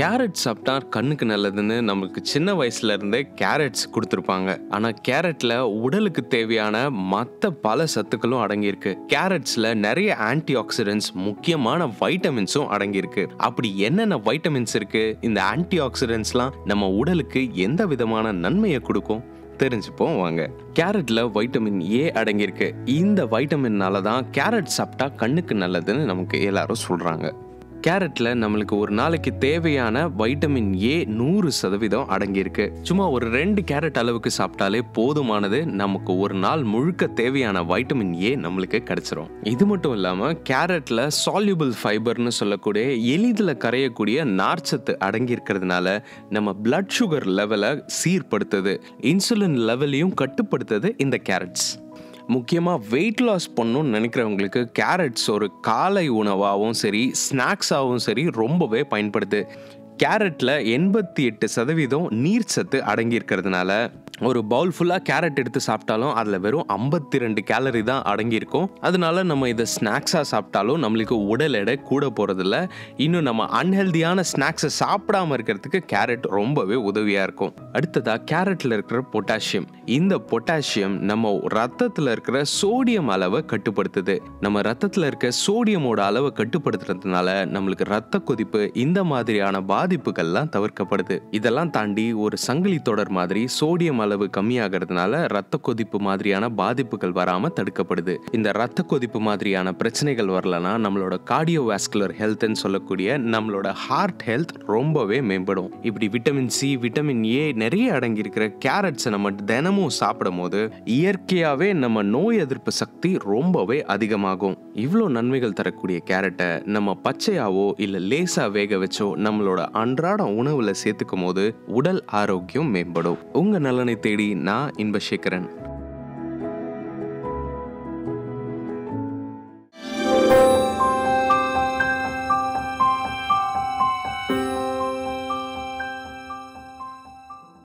carrot சாப்பிட்டா கண்ணுக்கு நல்லதுன்னு நம்மளுக்கு சின்ன வயசுல இருந்தே கேரட்ஸ் கொடுத்துருப்பாங்க ஆனா கேரட்ல உடலுக்கு தேவையான மற்ற பல சத்துக்களும் அடங்கியிருக்கு கேரட்ஸ்ல நிறைய ஆன்டி ஆக்சிடென்ட்ஸ் முக்கியமான வைட்டமின்ஸும் அடங்கியிருக்கு அப்படி என்னென்ன வைட்டமின்ஸ் இருக்கு இந்த ஆன்டி ஆக்சிடென்ட்ஸ்லாம் நம்ம உடலுக்கு எந்த விதமான நன்மையை கொடுக்கும் தெரிஞ்சுப்போம் வாங்க கேரட்ல வைட்டமின் ஏ அடங்கியிருக்கு இந்த வைட்டமின்னால தான் கேரட் சாப்பிட்டா கண்ணுக்கு நல்லதுன்னு நமக்கு எல்லாரும் சொல்றாங்க கேரட்ல நம்மளுக்கு ஒரு நாளைக்கு தேவையான வைட்டமின் ஏ நூறு சதவீதம் அடங்கியிருக்கு சும்மா ஒரு ரெண்டு கேரட் அளவுக்கு சாப்பிட்டாலே போதுமானது நமக்கு ஒரு நாள் முழுக்க தேவையான வைட்டமின் ஏ நம்மளுக்கு கிடைச்சிரும் இது மட்டும் இல்லாம கேரட்ல சால்யூபிள் ஃபைபர்னு சொல்லக்கூடிய எளிதில் கரையக்கூடிய நார்ச்சத்து அடங்கி இருக்கிறதுனால நம்ம பிளட் சுகர் லெவலை சீர்படுத்துது இன்சுலின் லெவலையும் கட்டுப்படுத்துது இந்த கேரட்ஸ் முக்கியமாக வெயிட் லாஸ் பண்ணணும்னு நினைக்கிறவங்களுக்கு கேரட்ஸ் ஒரு காலை உணவாகவும் சரி ஸ்நாக்ஸாகவும் சரி ரொம்பவே பயன்படுது கேரட்டில் எண்பத்தி எட்டு சதவீதம் நீர் சத்து அடங்கி இருக்கிறதுனால ஒரு பவுல் ஃபுல்லாக கேரட் எடுத்து சாப்பிட்டாலும் அதில் வெறும் ஐம்பத்தி ரெண்டு கேலரி தான் அடங்கியிருக்கும் அதனால நம்ம இதை ஸ்நாக்ஸாக சாப்பிட்டாலும் நம்மளுக்கு உடல் எடை கூட போகிறதில்ல இன்னும் நம்ம அன்ஹெல்தியான ஸ்நாக்ஸை சாப்பிடாம இருக்கிறதுக்கு கேரட் ரொம்பவே உதவியாக இருக்கும் அடுத்ததாக கேரட்டில் இருக்கிற பொட்டாசியம் இந்த பொட்டாசியம் நம்ம ரத்தத்தில் இருக்கிற சோடியம் அளவை கட்டுப்படுத்துது நம்ம ரத்தத்தில் இருக்க சோடியமோட அளவை கட்டுப்படுத்துறதுனால நம்மளுக்கு ரத்த கொதிப்பு இந்த மாதிரியான பாதிப்புகள்லாம் தவிர்க்கப்படுது இதெல்லாம் தாண்டி ஒரு சங்கிலி தொடர் மாதிரி சோடியம் அளவு கம்மியாகிறதுனால ரத்த கொதிப்பு மாதிரியான பாதிப்புகள் வராம தடுக்கப்படுது இந்த ரத்த கொதிப்பு மாதிரியான பிரச்சனைகள் வரலனா நம்மளோட கார்டியோவாஸ்குலர் ஹெல்த்னு சொல்லக்கூடிய நம்மளோட ஹார்ட் ஹெல்த் ரொம்பவே மேம்படும் இப்படி விட்டமின் சி விட்டமின் ஏ நிறைய அடங்கி இருக்கிற கேரட்ஸை நம்ம தினமும் சாப்பிடும் போது இயற்கையாவே நம்ம நோய் எதிர்ப்பு சக்தி ரொம்பவே அதிகமாகும் இவ்வளோ நன்மைகள் தரக்கூடிய கேரட்டை நம்ம பச்சையாவோ இல்லை லேசா வேக வச்சோ நம்மளோட அன்றாட உணவுல சேர்த்துக்கும் போது உடல் ஆரோக்கியம் மேம்படும் உங்க நலனை தேடி நான் இன்பசேகரன்